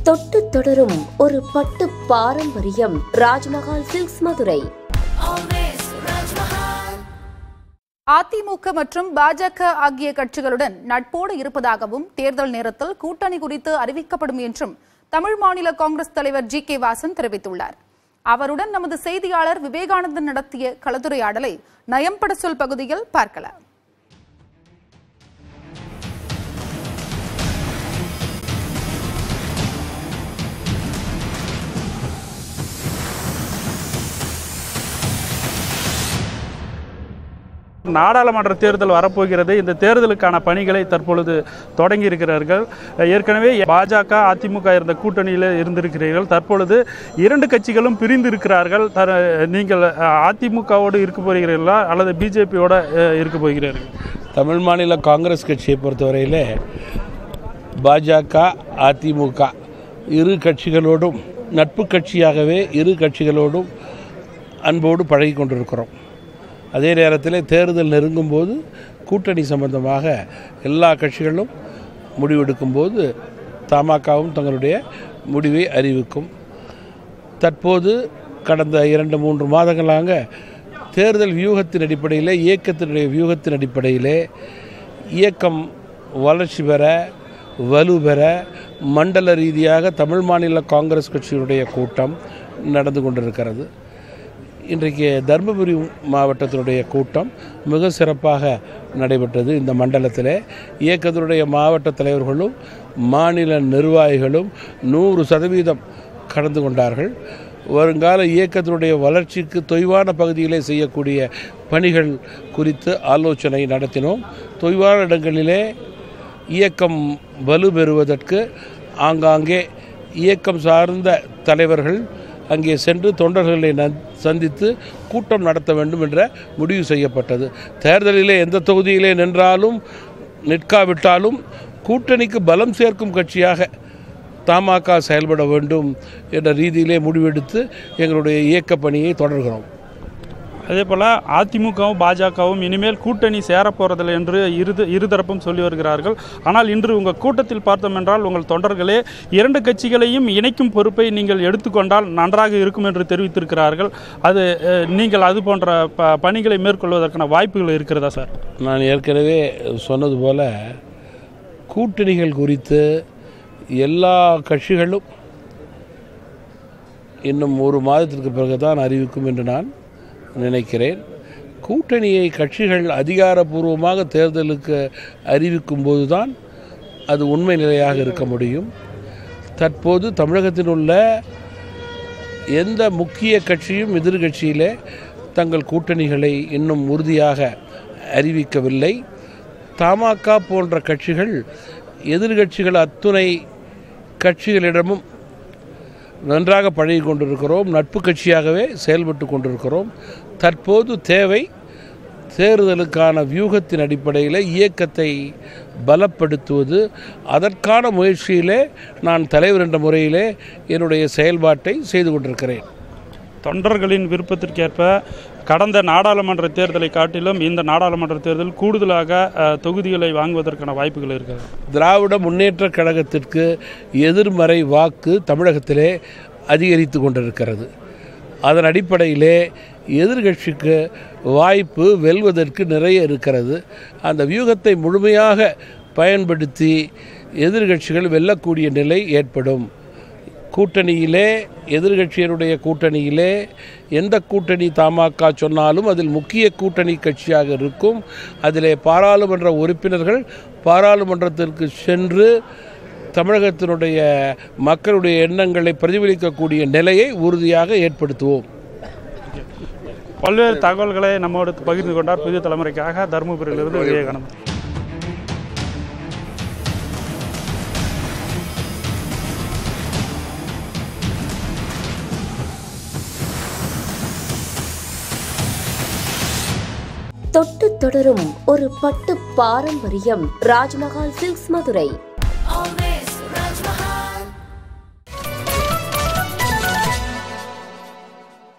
தொட்டு தொடரும் ஒரு பட்டு பாரம்பரியம் ராஜ்மஹால் சில்க்ஸ் மதுரை அதிமுக மற்றும் பாஜக ஆகிய கட்சிகளுடன் நட்போடு இருப்பதாகவும் தேர்தல் நேரத்தில் கூட்டணி குறித்து அறிவிக்கப்படும் என்றும் தமிழ் மாநில காங்கிரஸ் தலைவர் ஜி கே வாசன் தெரிவித்துள்ளார் அவருடன் நமது செய்தியாளர் விவேகானந்தன் நடத்திய கலந்துரையாடலை நயம்பட சொல் பகுதியில் பார்க்கலாம் நாடாளுமன்ற தேர்தல் வரப்போகிறது இந்த தேர்தலுக்கான பணிகளை தற்பொழுது தொடங்கி இருக்கிறார்கள் ஏற்கனவே பாஜக அதிமுக இருந்த கூட்டணியில் இருந்திருக்கிறீர்கள் தற்பொழுது இரண்டு கட்சிகளும் பிரிந்து இருக்கிறார்கள் தர நீங்கள் அதிமுகவோடு இருக்க போகிறீர்களா அல்லது பிஜேபியோட இருக்க போகிறீர்கள் தமிழ் மாநில காங்கிரஸ் கட்சியை பொறுத்தவரையில் பாஜக அதிமுக இரு கட்சிகளோடும் நட்பு கட்சியாகவே இரு கட்சிகளோடும் அன்போடு பழகி கொண்டிருக்கிறோம் அதே நேரத்தில் தேர்தல் நெருங்கும்போது கூட்டணி சம்பந்தமாக எல்லா கட்சிகளும் முடிவெடுக்கும்போது தமாகவும் தங்களுடைய முடிவை அறிவிக்கும் தற்போது கடந்த இரண்டு மூன்று மாதங்களாக தேர்தல் வியூகத்தின் அடிப்படையில் இயக்கத்தினுடைய வியூகத்தின் அடிப்படையிலே இயக்கம் வளர்ச்சி பெற வலு பெற மண்டல ரீதியாக தமிழ் மாநில காங்கிரஸ் கட்சியினுடைய கூட்டம் நடந்து கொண்டிருக்கிறது இன்றைக்கு தருமபுரி மாவட்டத்தினுடைய கூட்டம் மிக சிறப்பாக நடைபெற்றது இந்த மண்டலத்தில் இயக்கத்தினுடைய மாவட்ட தலைவர்களும் மாநில நிர்வாகிகளும் நூறு சதவீதம் கலந்து கொண்டார்கள் வருங்கால இயக்கத்தினுடைய வளர்ச்சிக்கு தொய்வான பகுதியிலே செய்யக்கூடிய பணிகள் குறித்து ஆலோசனை நடத்தினோம் தொய்வான இடங்களிலே இயக்கம் வலு பெறுவதற்கு ஆங்காங்கே இயக்கம் சார்ந்த தலைவர்கள் அங்கே சென்று தொண்டர்களை சந்தித்து கூட்டம் நடத்த வேண்டும் என்ற முடிவு செய்யப்பட்டது தேர்தலிலே எந்த தொகுதியிலே நின்றாலும் நிற்காவிட்டாலும் கூட்டணிக்கு பலம் சேர்க்கும் கட்சியாக தமாக செயல்பட வேண்டும் என்ற ரீதியிலே முடிவெடுத்து எங்களுடைய இயக்க பணியை தொடர்கிறோம் அதே போல் அதிமுகவும் பாஜகவும் இனிமேல் கூட்டணி சேரப்போறதில்லை என்று இரு இருதரப்பும் சொல்லி வருகிறார்கள் ஆனால் இன்று உங்கள் கூட்டத்தில் பார்த்தோம் என்றால் உங்கள் தொண்டர்களே இரண்டு கட்சிகளையும் இணைக்கும் பொறுப்பை நீங்கள் எடுத்துக்கொண்டால் நன்றாக இருக்கும் என்று தெரிவித்திருக்கிறார்கள் அது நீங்கள் அது போன்ற ப பணிகளை மேற்கொள்வதற்கான வாய்ப்புகள் இருக்கிறதா சார் நான் ஏற்கனவே சொன்னது போல கூட்டணிகள் குறித்து எல்லா கட்சிகளும் இன்னும் ஒரு மாதத்திற்கு பிறகு தான் அறிவிக்கும் என்று நான் நினைக்கிறேன் கூட்டணியை கட்சிகள் அதிகாரப்பூர்வமாக தேர்தலுக்கு அறிவிக்கும் போது தான் அது உண்மை நிலையாக இருக்க முடியும் தற்போது தமிழகத்தில் உள்ள எந்த முக்கிய கட்சியும் எதிர்கட்சியிலே தங்கள் கூட்டணிகளை இன்னும் உறுதியாக அறிவிக்கவில்லை தமாக போன்ற கட்சிகள் எதிர்கட்சிகள் அத்துணை கட்சிகளிடமும் நன்றாக பழகி கொண்டிருக்கிறோம் நட்பு கட்சியாகவே செயல்பட்டு கொண்டிருக்கிறோம் தற்போது தேவை தேர்தலுக்கான வியூகத்தின் அடிப்படையில் இயக்கத்தை பலப்படுத்துவது அதற்கான முயற்சியிலே நான் தலைவர் என்ற முறையிலே என்னுடைய செயல்பாட்டை செய்து கொண்டிருக்கிறேன் தொண்டர்களின் விருப்பத்திற்கேற்ப கடந்த நாடாளுமன்ற தேர்தலை காட்டிலும் இந்த நாடாளுமன்ற தேர்தல் கூடுதலாக தொகுதிகளை வாங்குவதற்கான வாய்ப்புகள் இருக்கிறது திராவிட முன்னேற்ற கழகத்திற்கு எதிர்மறை வாக்கு தமிழகத்திலே அதிகரித்து கொண்டிருக்கிறது அதன் அடிப்படையிலே எதிர்கட்சிக்கு வாய்ப்பு வெல்வதற்கு நிறைய இருக்கிறது அந்த வியூகத்தை முழுமையாக பயன்படுத்தி எதிர்கட்சிகள் வெல்லக்கூடிய நிலை ஏற்படும் கூட்டணியிலே எதிர்கட்சியினுடைய கூட்டணியிலே எந்த கூட்டணி தமாக சொன்னாலும் அதில் முக்கிய கூட்டணி கட்சியாக இருக்கும் அதிலே பாராளுமன்ற உறுப்பினர்கள் பாராளுமன்றத்திற்கு சென்று தமிழகத்தினுடைய மக்களுடைய எண்ணங்களை பிரதிபலிக்கக்கூடிய நிலையை உறுதியாக ஏற்படுத்துவோம் பல்வேறு தகவல்களை நம்மோடு பகிர்ந்து கொண்டார் புதிய தலைமுறைக்காக தருமபுரியிலிருந்து விவேகானந்தன் தொட்டு தொடரும் ஒரு பட்டு பாரம்பரியம் ராஜ்மஹால் சில்க்ஸ் மதுரை